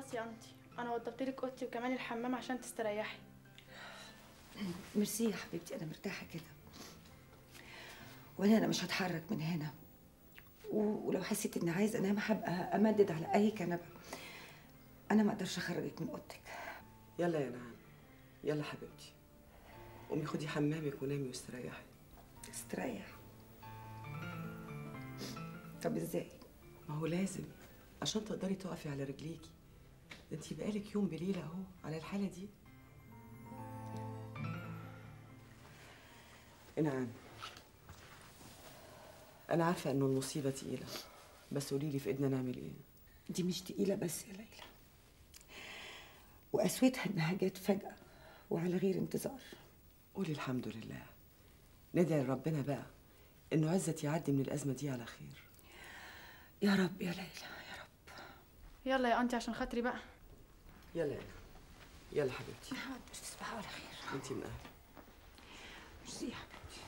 خلاص يا انتي انا وضبت لك اوضتي وكمان الحمام عشان تستريحي ميرسي يا حبيبتي انا مرتاحه كده وانا انا مش هتحرك من هنا و- ولو حسيت اني عايز انام هبقى امدد على اي كنبه انا ما اقدرش اخرجك من اوضتك يلا يا نعم يلا حبيبتي قومي خدي حمامك ونامي واستريحي استريح طب ازاي ما هو لازم عشان تقدري تقفي على رجليكي ده انتي بقالك يوم بليله اهو على الحاله دي نعم انا عارفه انه المصيبه تقيله بس قولي لي في ايدنا نعمل ايه دي مش تقيله بس يا ليلى وقسوتها انها جت فجاه وعلى غير انتظار قولي الحمد لله ندعي لربنا بقى انه عزت يعدي من الازمه دي على خير يا رب يا ليلى يلا يا انتي عشان خاطري بقى يلا يا نعم يلا حبيبتي حاضر تصبحوا على خير انتي من اهلي ميرسي يا حبيبتي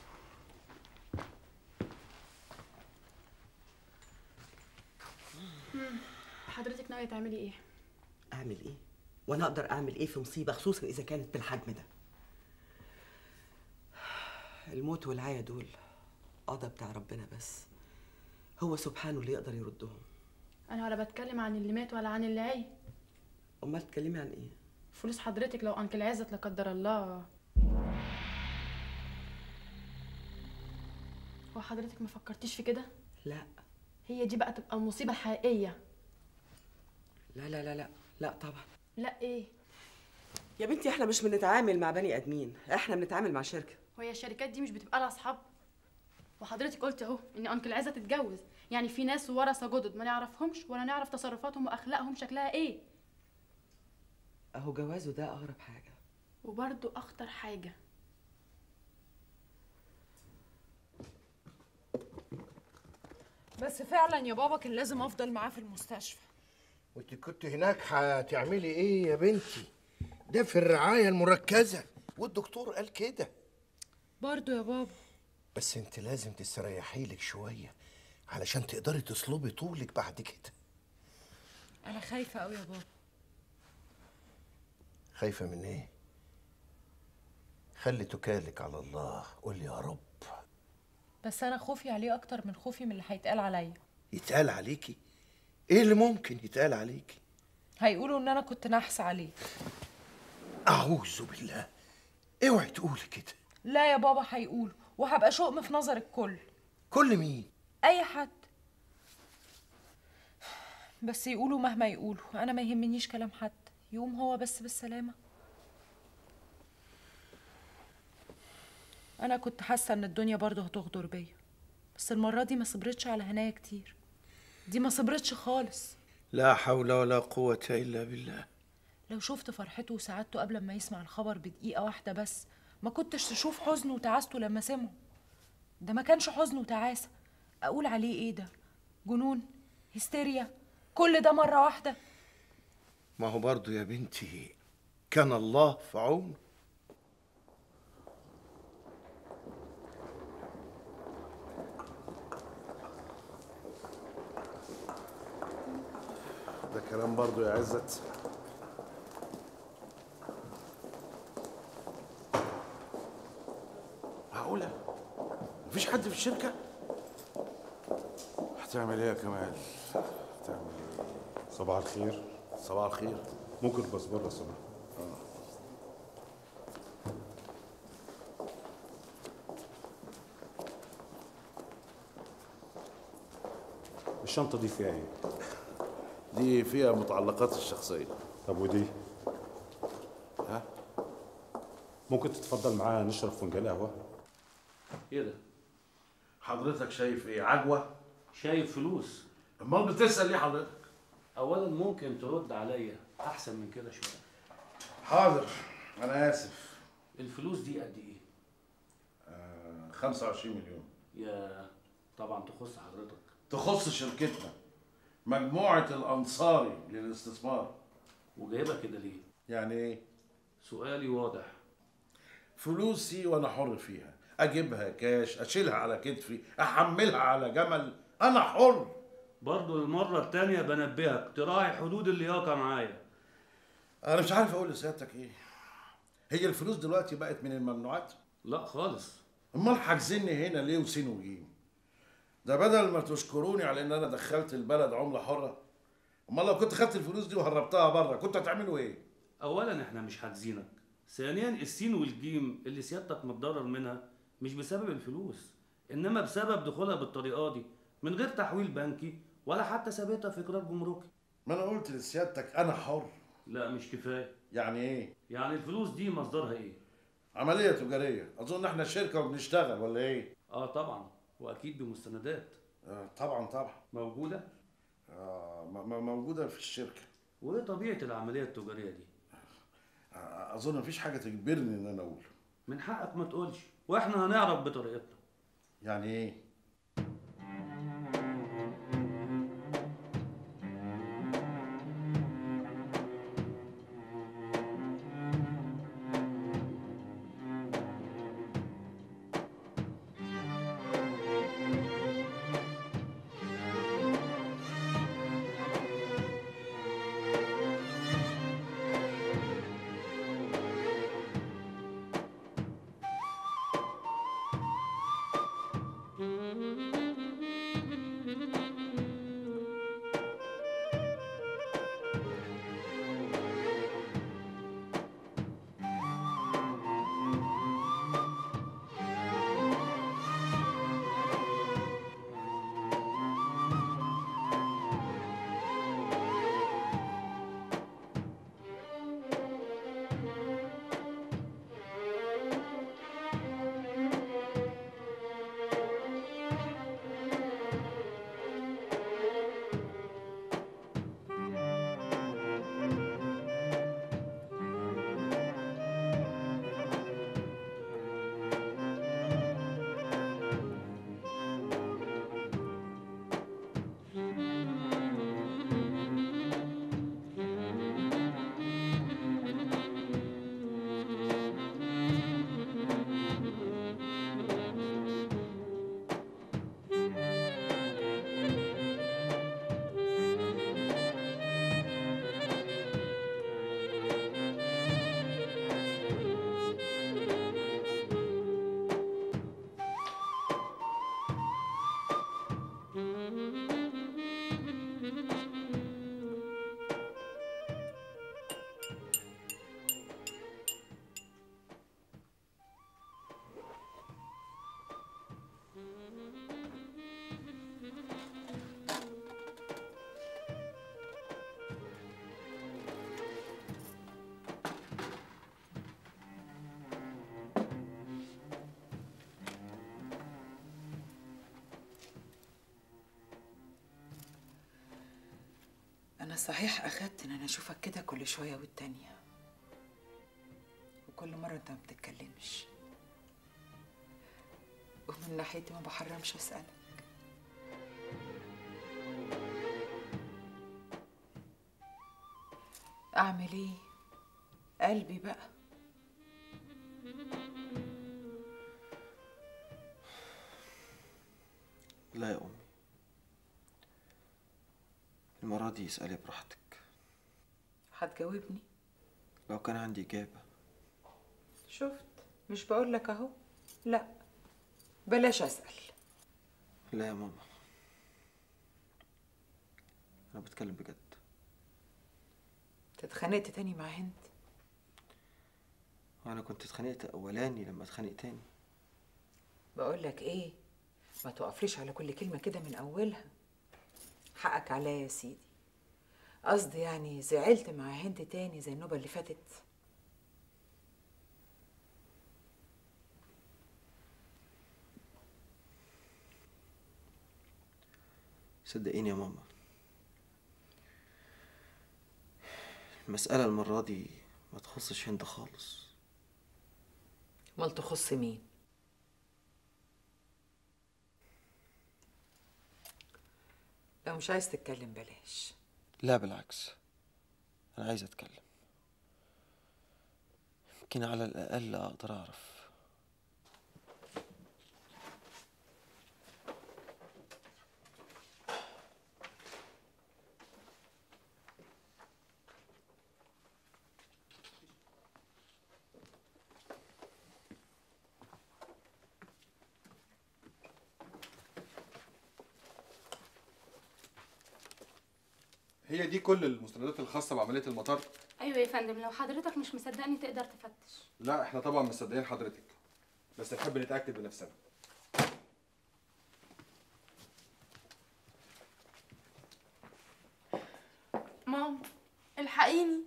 حضرتك ناويه تعملي ايه اعمل ايه وانا اقدر اعمل ايه في مصيبه خصوصا اذا كانت بالحجم ده الموت والعيا دول قضى بتاع ربنا بس هو سبحانه اللي يقدر يردهم انا ولا بتكلم عن اللي مات ولا عن اللي عاي امال تتكلمي عن ايه فلوس حضرتك لو انكل عزت لا قدر الله هو حضرتك ما فكرتيش في كده لا هي دي بقى تبقى المصيبه الحقيقيه لا لا لا لا لا طبعا لا ايه يا بنتي احنا مش بنتعامل مع بني ادمين احنا بنتعامل مع شركه وهي الشركات دي مش بتبقى لها اصحاب وحضرتك قلت اهو ان انكل عزت اتجوز يعني في ناس ورثه جدد ما نعرفهمش ولا نعرف تصرفاتهم واخلاقهم شكلها ايه اهو جوازه ده اغرب حاجه وبرده اخطر حاجه بس فعلا يا بابا كان لازم افضل معاه في المستشفى وانت كنت هناك هتعملي ايه يا بنتي ده في الرعايه المركزه والدكتور قال كده برضو يا بابا بس انت لازم تستريحي لك شويه علشان تقدري تصلبي طولك بعد كده انا خايفه قوي يا بابا خايفه من ايه خلي تكالك على الله قول يا رب بس انا خوفي عليه اكتر من خوفي من اللي هيتقال عليا يتقال عليكي ايه اللي ممكن يتقال عليكي هيقولوا ان انا كنت نحس عليه اعوذ بالله اوعي تقولي كده لا يا بابا هيقولوا وهبقى شؤم في نظر الكل كل مين اي حد بس يقولوا مهما يقولوا انا ما يهمنيش كلام حد يقوم هو بس بالسلامه انا كنت حاسه ان الدنيا برضه هتغدر بيا بس المره دي ما صبرتش على هنايا كتير دي ما صبرتش خالص لا حول ولا قوه الا بالله لو شفت فرحته وسعادته قبل ما يسمع الخبر بدقيقة واحدة بس ما كنتش تشوف حزنه وتعاسته لما سمعه ده ما كانش حزن وتعاسة أقول عليه إيه ده جنون هستيريا كل ده مرة واحدة ما هو برضو يا بنتي كان الله في عونه ده كلام برضو يا عزت معقولة؟ مفيش حد في الشركة؟ هتعمل ايه يا كمال؟ هتعمل ايه؟ صباح الخير صباح الخير ممكن بصبر لو سمحت الشنطة دي فيها ايه؟ دي فيها متعلقاتي الشخصية طب ودي؟ ها؟ ممكن تتفضل معايا نشرب فنجان قهوة؟ ايه ده؟ حضرتك شايف ايه؟ عجوة؟ شايف فلوس امال بتسأل ليه حضرتك؟ اولا ممكن ترد عليا احسن من كده شويه حاضر انا اسف الفلوس دي قد ايه آه 25 مليون يا طبعا تخص حضرتك تخص شركتنا مجموعة الأنصاري للاستثمار وجايبها كده ليه يعني ايه؟ سؤالي واضح فلوسي وانا حر فيها اجيبها كاش اشيلها على كتفي احملها على جمل انا حر برضو المرة التانية بنبهك تراعي حدود اللياقة معايا انا مش عارف اقول لسيادتك ايه هي الفلوس دلوقتي بقت من الممنوعات لا خالص امال حاجزيني هنا ليه وسين وجيم ده بدل ما تشكروني على ان انا دخلت البلد عمله حره امال لو كنت خدت الفلوس دي وهربتها بره كنت هتعملوا ايه اولا احنا مش حاجزينك ثانيا السين والجيم اللي سيادتك متضرر منها مش بسبب الفلوس انما بسبب دخولها بالطريقه دي من غير تحويل بنكي ولا حتى ثابتها في اقرار جمركي ما انا قلت لسيادتك انا حر لا مش كفايه يعني ايه يعني الفلوس دي مصدرها ايه عمليه تجاريه اظن احنا شركه وبنشتغل ولا ايه اه طبعا واكيد بمستندات آه طبعا طبعا موجوده آه م- م- موجوده في الشركه وايه طبيعه العمليه التجاريه دي آه اظن مفيش حاجه تجبرني ان انا اقول من حقك ما تقولش واحنا هنعرف بطريقتنا يعني ايه أنا صحيح أخدت إن أنا أشوفك كده كل شوية والتانية وكل مرة أنت ما بتتكلمش ومن ناحيتي ما بحرمش أسألك أعمل إيه؟ قلبي بقى لا يا أمي المرة دي اسألي براحتك هتجاوبني لو كان عندي إجابة شفت مش بقول لك أهو لا بلاش أسأل لا يا ماما أنا بتكلم بجد أنت اتخانقت تاني مع هند وأنا كنت اتخانقت أولاني لما اتخانق تاني بقول لك ايه ما توقفليش على كل كلمه كده من اولها حقك عليا يا سيدي قصدي يعني زعلت مع هند تاني زي النوبه اللي فاتت صدقيني يا ماما المسألة المرة دي ما تخصش هند خالص امال تخص مين لو مش عايز تتكلم بلاش لا بالعكس أنا عايز أتكلم يمكن على الأقل أقدر أعرف هي دي كل المستندات الخاصه بعمليه المطار ايوه يا فندم لو حضرتك مش مصدقني تقدر تفتش لا احنا طبعا مصدقين حضرتك بس نحب نتاكد بنفسنا ماما الحقيني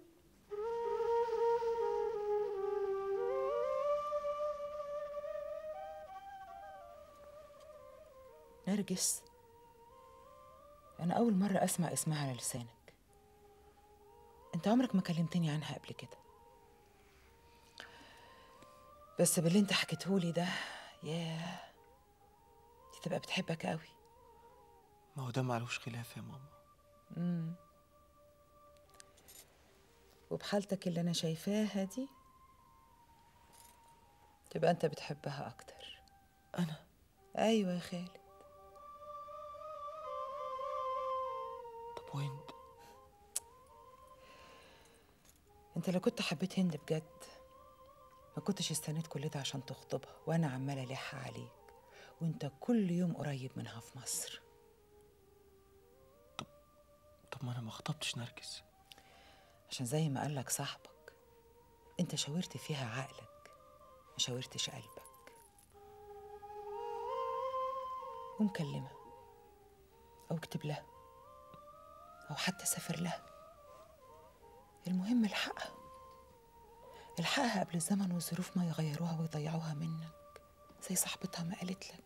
نرجس أنا أول مرة أسمع اسمها على لسانك أنت عمرك ما كلمتني عنها قبل كده بس باللي أنت حكيتهولي ده ياه دي تبقى بتحبك قوي ما هو ده معلوش خلاف يا ماما مم. وبحالتك اللي أنا شايفاها دي تبقى أنت بتحبها أكتر أنا أيوة يا خالد طب وين انت لو كنت حبيت هند بجد ما كنتش استنيت كل ده عشان تخطبها وانا عماله الح عليك وانت كل يوم قريب منها في مصر طب ما أنا ما خطبتش نرجس عشان زي ما قالك صاحبك انت شاورت فيها عقلك ما شاورتش قلبك ومكلمة أو اكتب لها أو حتى سافر لها المهم الحقها الحقها قبل الزمن والظروف ما يغيروها ويضيعوها منك زي صاحبتها ما قالت لك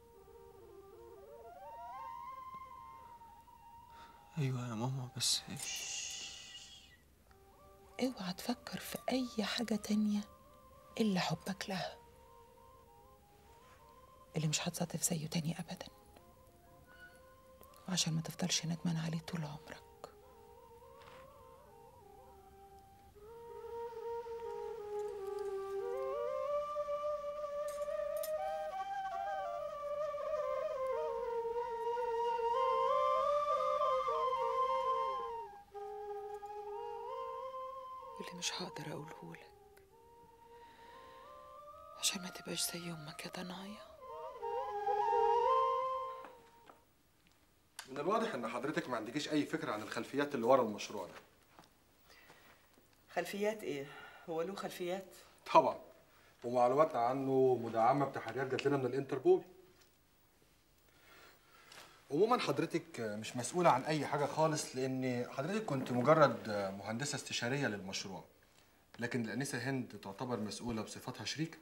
أيوة يا ماما بس اوعى تفكر في أي حاجة تانية إلا حبك لها اللي مش هتصادف زيه تاني أبدا وعشان ما تفضلش ندمان عليه طول عمرك واللي مش هقدر أقوله لك عشان ما تبقاش زي أمك يا ضنايا من الواضح ان حضرتك ما عندكيش اي فكره عن الخلفيات اللي ورا المشروع ده خلفيات ايه هو له خلفيات طبعا ومعلوماتنا عنه مدعمه بتحريات جات لنا من الانتربول عموما حضرتك مش مسؤولة عن أي حاجة خالص لأن حضرتك كنت مجرد مهندسة استشارية للمشروع لكن الأنسة هند تعتبر مسؤولة بصفتها شريكة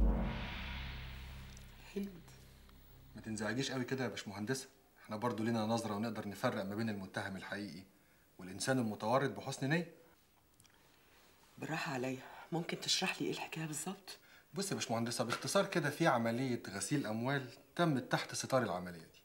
هند ما تنزعجيش قوي كده يا باشمهندسة احنا برضو لينا نظرة ونقدر نفرق ما بين المتهم الحقيقي والإنسان المتورط بحسن نية بالراحة عليا ممكن تشرح لي ايه الحكاية بالظبط بص يا باشمهندسة باختصار كده في عملية غسيل أموال تمت تحت ستار العملية دي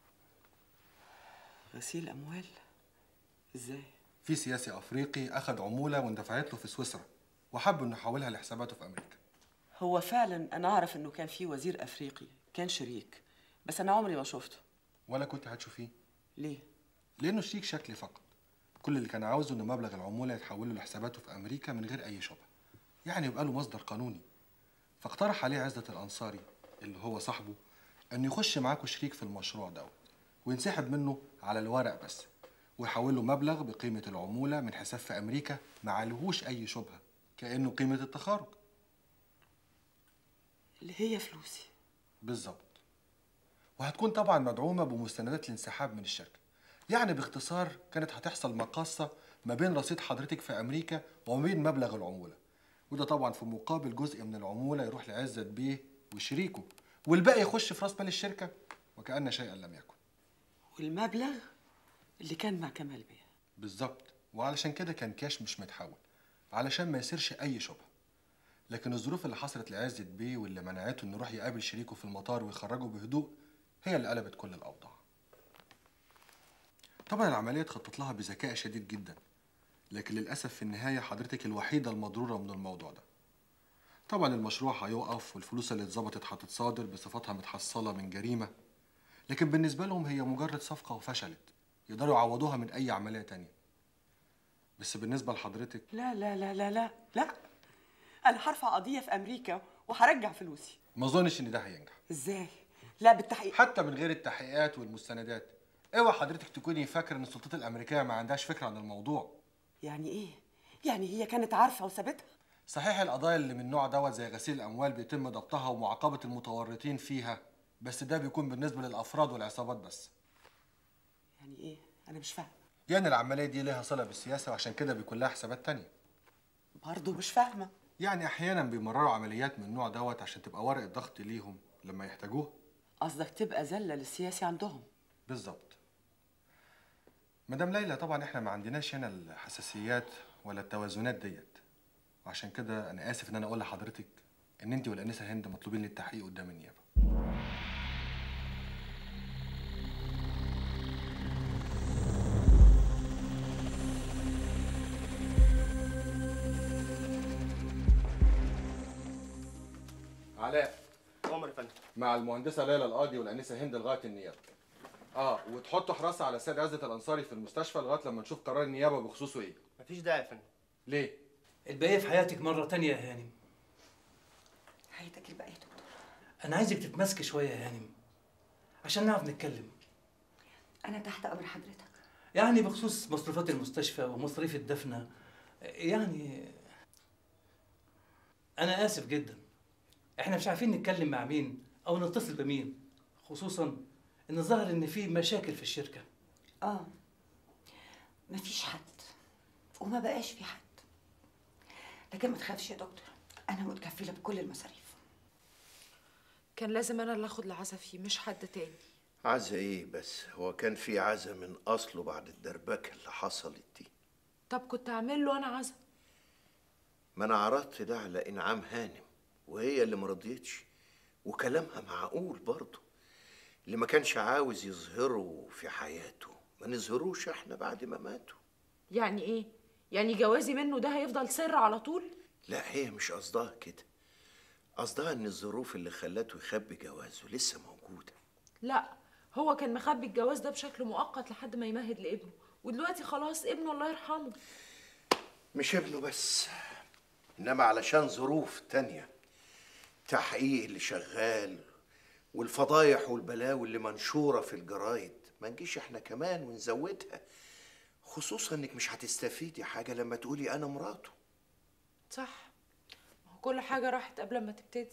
غسيل اموال ازاي في سياسي أفريقي أخذ عمولة واندفعت له في سويسرا وحب إنه يحولها لحساباته في أمريكا هو فعلا انا اعرف انه كان في وزير افريقي كان شريك بس انا عمري ما شفته ولا كنت هتشوفيه ليه لأنه شريك شكلي فقط كل اللي كان عاوزه إن مبلغ العمولة يتحول له لحساباته في أمريكا من غير أي شبهة يعني يبقى له مصدر قانوني فاقترح عليه عزت الأنصاري اللي هو صاحبه إنه يخش معاكوا شريك في المشروع دوت وينسحب منه على الورق بس ويحول له مبلغ بقيمة العمولة من حساب في أمريكا ما عليهوش أي شبهة كأنه قيمة التخارج اللي هي فلوسي بالظبط وهتكون طبعا مدعومة بمستندات الانسحاب من الشركة يعني باختصار كانت هتحصل مقاصة ما بين رصيد حضرتك في أمريكا وما بين مبلغ العمولة وده طبعا في مقابل جزء من العمولة يروح لعزت بيه وشريكه والباقي يخش في راس مال الشركة وكأن شيئا لم يكن والمبلغ اللي كان مع كمال بيه بالظبط وعلشان كده كان كاش مش متحول علشان ما يصيرش أي شبهة لكن الظروف اللي حصلت لعزت بيه واللي منعته انه يروح يقابل شريكه في المطار ويخرجه بهدوء هي اللي قلبت كل الأوضاع طبعا العملية اتخطط لها بذكاء شديد جدا لكن للأسف في النهاية حضرتك الوحيدة المضرورة من الموضوع ده طبعا المشروع هيقف والفلوس اللي اتظبطت هتتصادر بصفتها متحصلة من جريمة لكن بالنسبة لهم هي مجرد صفقة وفشلت يقدروا يعوضوها من أي عملية تانية بس بالنسبة لحضرتك لا لا لا لا لا لا انا هرفع قضية في امريكا وهرجع فلوسي ما أظنش إن ده هينجح ازاي لا بالتحقيق حتى من غير التحقيقات والمستندات اوعى حضرتك تكوني فاكر ان السلطات الامريكيه ما عندهاش فكره عن الموضوع يعني ايه يعني هي كانت عارفه وسابتها صحيح القضايا اللي من النوع دوت زي غسيل الاموال بيتم ضبطها ومعاقبه المتورطين فيها بس ده بيكون بالنسبه للافراد والعصابات بس يعني ايه انا مش فاهمه يعني العمليه دي ليها صله بالسياسه وعشان كده بيكون لها حسابات تانية برضه مش فاهمه يعني احيانا بيمرروا عمليات من النوع دوت عشان تبقى ورقه ضغط ليهم لما يحتاجوها قصدك تبقى زله للسياسي عندهم بالظبط مدام ليلى طبعا احنا ما عندناش هنا الحساسيات ولا التوازنات ديت وعشان كده انا اسف ان انا اقول لحضرتك ان انت والانسه هند مطلوبين للتحقيق قدام النيابه علاء عمر يا فندم مع المهندسه ليلى القاضي والانسه هند لغايه النيابه اه وتحطوا حراسه على السيد عزت الانصاري في المستشفى لغايه لما نشوف قرار النيابه بخصوصه ايه مفيش داعي يا فندم ليه الباقية في حياتك مرة تانية يا هانم حياتك الباقيه يا دكتور أنا عايزك تتماسكي شوية يا هانم عشان نعرف نتكلم انا تحت امر حضرتك يعني بخصوص مصروفات المستشفى ومصاريف الدفنة يعني أنا آسف جدا إحنا مش عارفين نتكلم مع مين أو نتصل بمين خصوصا إن ظهر إن في مشاكل في الشركة اه مفيش حد وما بقاش في حد لكن ما تخافش يا دكتور انا متكفله بكل المصاريف كان لازم انا اللي اخد العزا فيه مش حد تاني عزا ايه بس هو كان في عزا من اصله بعد الدربكه اللي حصلت دي طب كنت اعمل له انا عزا ما انا عرضت ده على انعام هانم وهي اللي مرضيتش وكلامها معقول برضه اللي ما كانش عاوز يظهره في حياته ما نظهروش احنا بعد ما ماتوا يعني ايه يعني جوازي منه ده هيفضل سر على طول لا هي مش قصدها كده قصدها ان الظروف اللي خلته يخبي جوازه لسه موجوده لا هو كان مخبي الجواز ده بشكل مؤقت لحد ما يمهد لابنه ودلوقتي خلاص ابنه الله يرحمه مش ابنه بس انما علشان ظروف تانية تحقيق اللي شغال والفضايح والبلاوي اللي منشورة في الجرايد ما نجيش احنا كمان ونزودها خصوصا انك مش هتستفيدي حاجة لما تقولي انا مراته صح ما هو كل حاجه راحت قبل ما تبتدي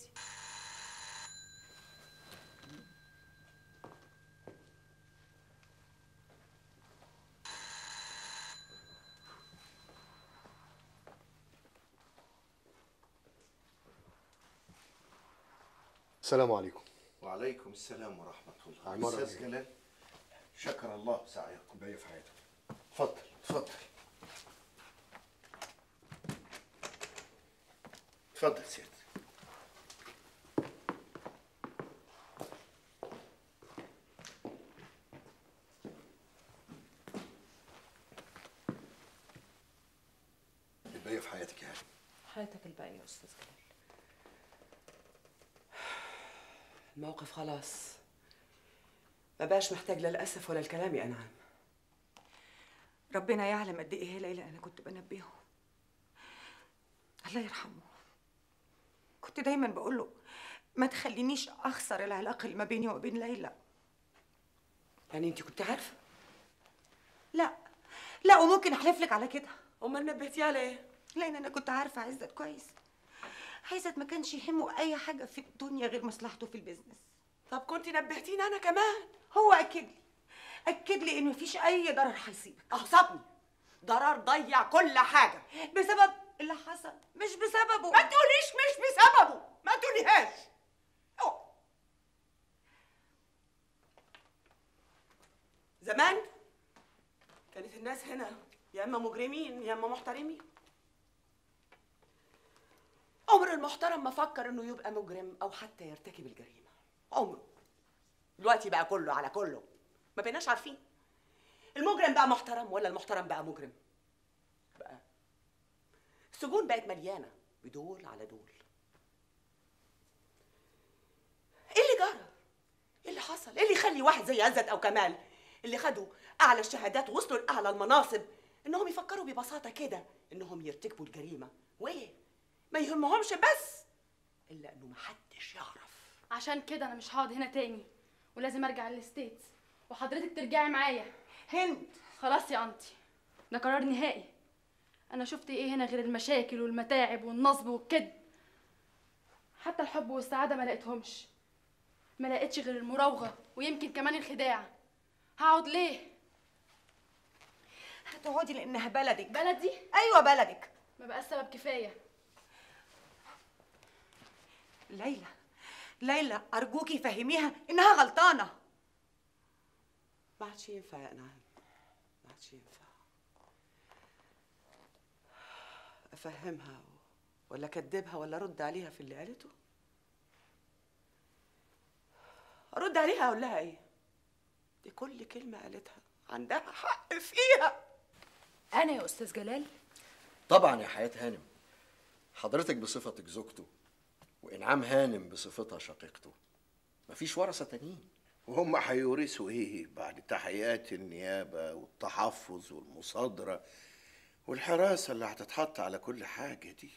السلام عليكم وعليكم السلام ورحمة الله عمارة أستاذ بيه. جلال شكر الله سعيكم باقي في حياتك اتفضل اتفضل اتفضل سيادة الباقي في حياتك يعني حياتك الباقيه يا استاذ جلال الموقف خلاص ما بقاش محتاج لا الاسف ولا الكلام يا انعام ربنا يعلم قد ايه يا ليلى انا كنت بنبهه الله يرحمه كنت دايما بقول له ما تخلينيش اخسر العلاقه اللي ما بيني وبين ليلى يعني انت كنت عارفه لا لا وممكن احلف لك على كده امال نبهتيه على ايه لان انا كنت عارفه عزت كويس عزت ما كانش يهمه اي حاجه في الدنيا غير مصلحته في البيزنس طب كنت نبهتيني انا كمان هو اكد لي اكد لي ان مفيش اي ضرر هيصيبك اعصابني ضرر ضيع كل حاجه بسبب اللي حصل مش بسببه ما تقوليش مش بسببه ما تقوليهاش أوه. زمان كانت الناس هنا يا اما مجرمين يا اما محترمين عمر المحترم ما فكر انه يبقى مجرم او حتى يرتكب الجريمه عمره دلوقتي بقى كله على كله ما بقيناش عارفين المجرم بقى محترم ولا المحترم بقى مجرم بقى السجون بقت مليانه بدول على دول ايه اللي جرى ايه اللي حصل ايه اللي يخلي واحد زي عزت او كمال اللي خدوا اعلى الشهادات ووصلوا لاعلى المناصب انهم يفكروا ببساطه كده انهم يرتكبوا الجريمه وايه ما يهمهمش بس الا انه محدش يعرف عشان كده انا مش هقعد هنا تاني ولازم ارجع للستيتس وحضرتك ترجعي معايا هند خلاص يا انتي ده قرار نهائي انا شفت ايه هنا غير المشاكل والمتاعب والنصب والكذب حتى الحب والسعاده ما لقيتهمش ما لقيتش غير المراوغه ويمكن كمان الخداع هقعد ليه هتقعدي لانها بلدك بلدي ايوه بلدك ما بقى السبب كفايه ليلى ليلى ارجوكي فهميها انها غلطانه ما عادش ينفع يا نعم ما عادش ينفع افهمها ولا اكدبها ولا ارد عليها في اللي قالته ارد عليها اقول لها ايه دي كل كلمه قالتها عندها حق فيها انا يا استاذ جلال طبعا يا حياة هانم حضرتك بصفتك زوجته وإنعام هانم بصفتها شقيقته مفيش ورثة تانيين وهم هيورثوا ايه بعد تحقيقات النيابة والتحفظ والمصادرة والحراسة اللي هتتحط على كل حاجة دي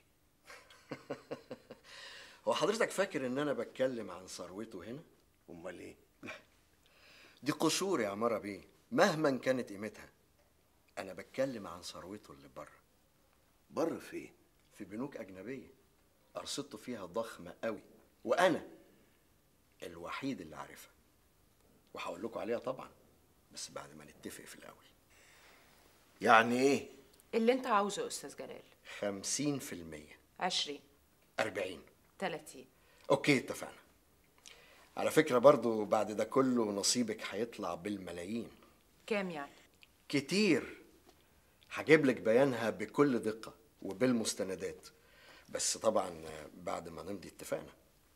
هو حضرتك فاكر إن أنا بتكلم عن ثروته هنا؟ أمال إيه؟ دي قصور يا عمارة بيه مهما كانت قيمتها أنا بتكلم عن ثروته اللي بره بره فين؟ في بنوك أجنبية أرصدته فيها ضخمة قوي وأنا الوحيد اللي عارفها وهقول لكم عليها طبعا بس بعد ما نتفق في الأول يعني إيه؟ اللي انت عاوزه يا استاذ جلال خمسين في المية عشرين أربعين تلاتين أوكي اتفقنا على فكرة برضو بعد ده كله نصيبك هيطلع بالملايين كام يعني كتير هجيب لك بيانها بكل دقة وبالمستندات بس طبعا بعد ما نمضي اتفقنا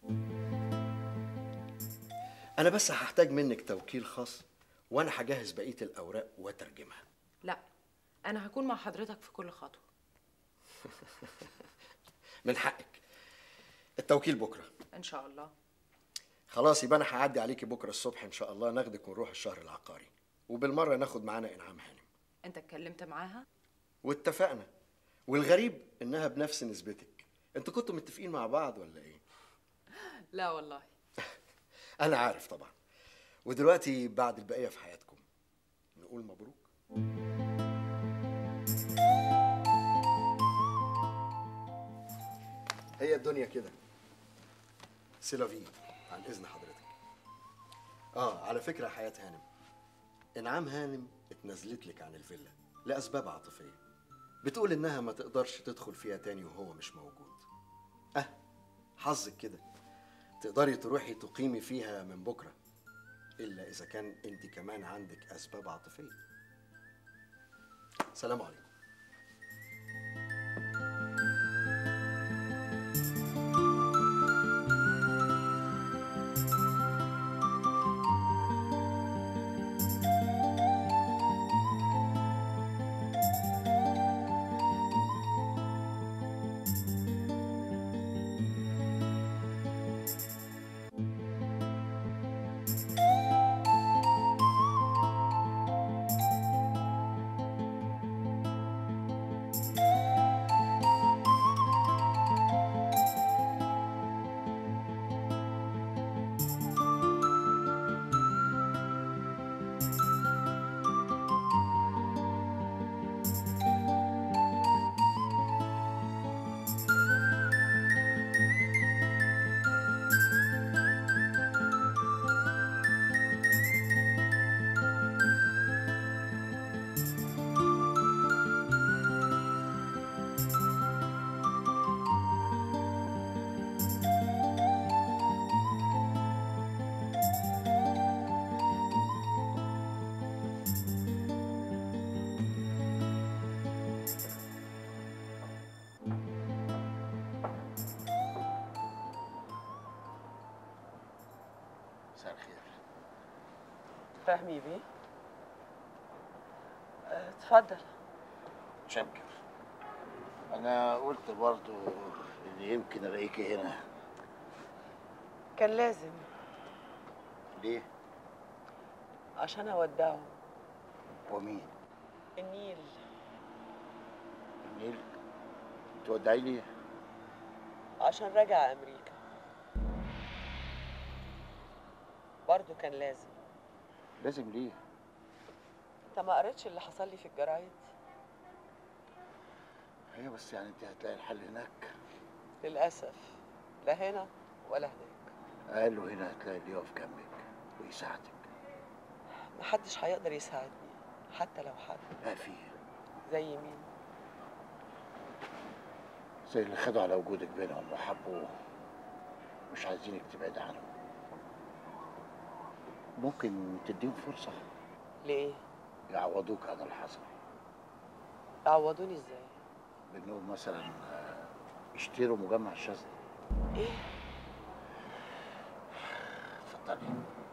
أنا بس هحتاج منك توكيل خاص وأنا هجهز بقية الأوراق وأترجمها لا انا هكون مع حضرتك في كل خطوه من حقك التوكيل بكرة ان شاء الله خلاص يبقى أنا هعدي عليكي بكرة الصبح إن شاء الله ناخدك ونروح الشهر العقاري وبالمرة ناخد معانا إنعام هانم انت اتكلمت معاها واتفقنا والغريب إنها بنفس نسبتك انتوا كنتوا متفقين مع بعض ولا إيه؟ لا والله أنا عارف طبعا ودلوقتي بعد البقية في حياتكم نقول مبروك هي الدنيا كده سيلافي عن إذن حضرتك آه على فكرة يا حياة هانم إنعام هانم اتنازلت لك عن الفيلا لأسباب عاطفية بتقول إنها ما تقدرش تدخل فيها تاني وهو مش موجود أه حظك كده تقدري تروحي تقيمي فيها من بكرة إلا إذا كان أنت كمان عندك أسباب عاطفية سلام عليكم مساء الخير فهمي بيه اه، اتفضل شكر انا قلت برضو ان يمكن الاقيكي هنا كان لازم ليه عشان اودعه ومين النيل النيل تودعيني عشان راجع امريكا برضه كان لازم لازم ليه انت ما قريتش اللي حصل لي في الجرايد هي بس يعني انت هتلاقي الحل هناك للاسف لا هنا ولا هناك قالوا هنا هتلاقي اللي يقف جنبك ويساعدك محدش هيقدر يساعدني حتى لو حد لا في زي مين زي اللي خدوا على وجودك بينهم وحبوه مش عايزينك تبعد عنهم ممكن تديهم فرصة ليه يعوضوك عن اللي حصل يعوضوني ازاي بانهم مثلا آه، يشتروا مجمع الشاذلي ايه اتفضلي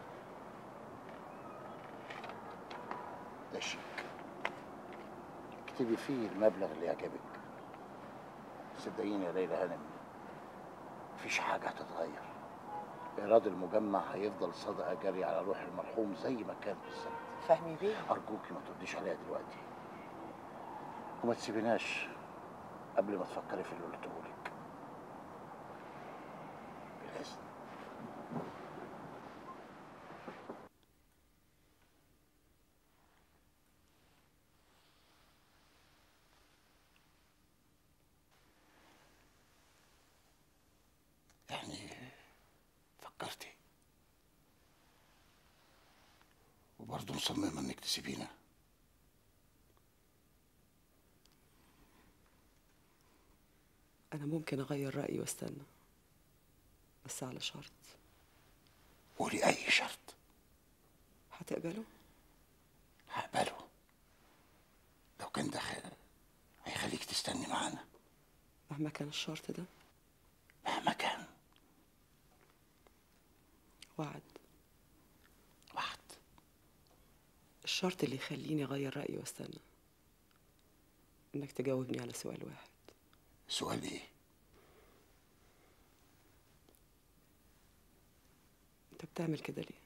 ده شيك اكتبي فيه المبلغ اللي يعجبك صدقيني يا ليلى هانم مفيش حاجة هتتغير إيراد المجمع هيفضل صدقة جارية على روح المرحوم زي ما كان بالظبط فهمي بيه أرجوكي ما ترديش عليها دلوقتي وما تسيبيناش قبل ما تفكري في اللي قلته لك بالإذن يعني فكرتي وبرضه مصممة انك تسيبينا انا ممكن اغير رايي واستنى بس على شرط قولي اي شرط هتقبله هقبله لو كان ده خير هيخليك تستني معانا مهما كان الشرط ده مهما كان وعد وعد الشرط اللي يخليني اغير رايي واستنى انك تجاوبني على سؤال واحد سؤال ايه انت بتعمل كده ليه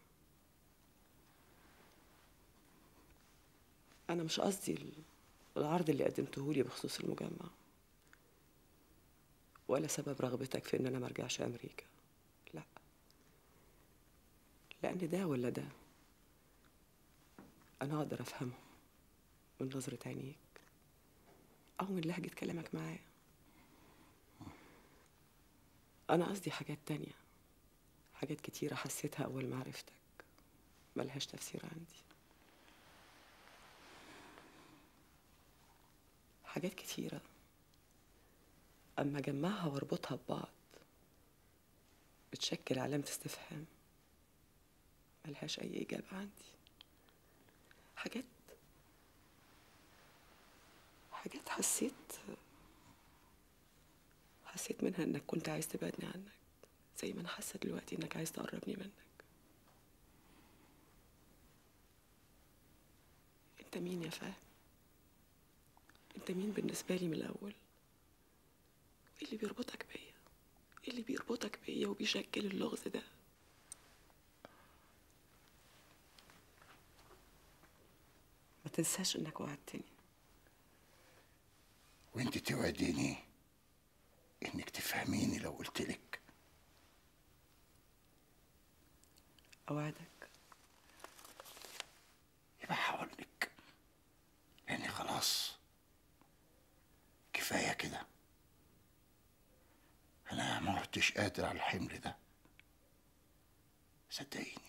انا مش قصدي ال- العرض اللي قدمته لي بخصوص المجمع ولا سبب رغبتك في ان انا مرجعش امريكا لا لان ده ولا ده انا اقدر افهمه من نظرة عينيك او من لهجة كلامك معايا انا قصدي حاجات تانية حاجات كتيرة حسيتها أول ما عرفتك ملهاش تفسير عندي حاجات كتيرة أما أجمعها وأربطها ببعض بتشكل علامة استفهام ملهاش أي إجابة عندي حاجات حاجات حسيت حسيت منها إنك كنت عايز تبعدني عنك زي ما أنا حاسة دلوقتي إنك عايز تقربني منك أنت مين يا فهد؟ أنت مين بالنسبة لي من الأول؟ إيه اللي بيربطك بيا؟ إيه اللي بيربطك بيا وبيشكل اللغز ده؟ ما تنساش إنك وعدتني وانت توعديني انك تفهميني لو قلتلك أوعدك يبقى هقولك لاني خلاص كفايه كده انا ما عدتش قادر على الحمل ده صدقيني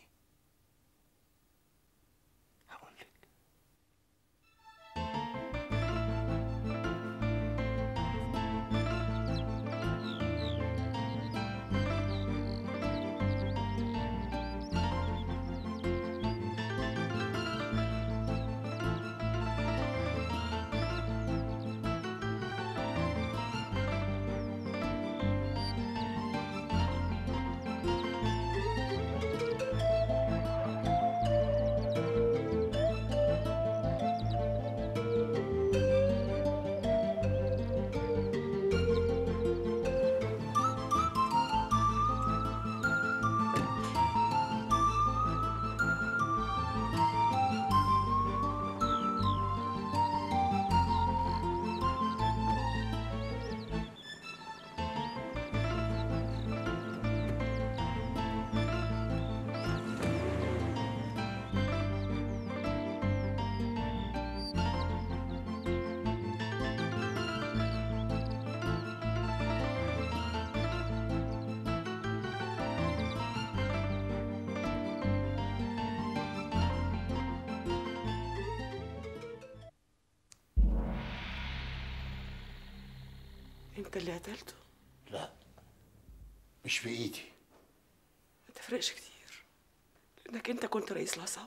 انت اللي قتلته لا مش بإيدي ما تفرقش كتير لانك انت كنت رئيس العصابه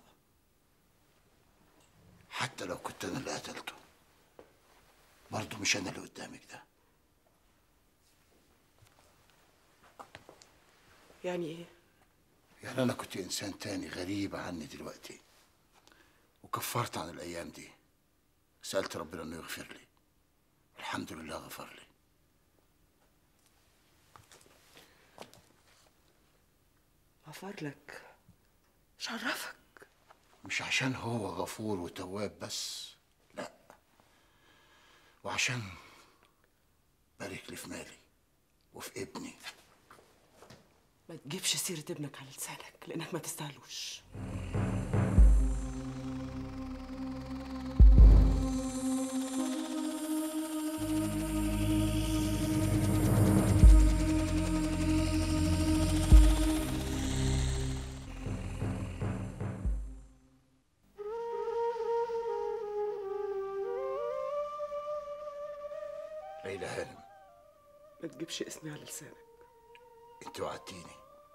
حتى لو كنت أنا اللي قتلته برضه مش أنا اللي قدامك ده يعني ايه يعني أنا كنت إنسان تاني غريب عني دلوقتي وكفرت عن الأيام دي سألت ربنا إنه يغفر لي الحمد لله غفر لي غفر لك شرفك مش عشان هو غفور وتواب بس لا وعشان بارك لي في مالي وفي ابني ما تجيبش سيره ابنك على لسانك لانك ما تستاهلوش ليلى هانم ما تجيبش اسمي على لسانك انت وعدتيني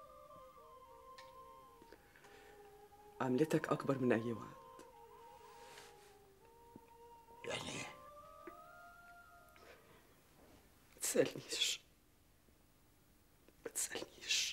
عملتك اكبر من اي وعد يعني ايه ما تسالنيش ما تسالنيش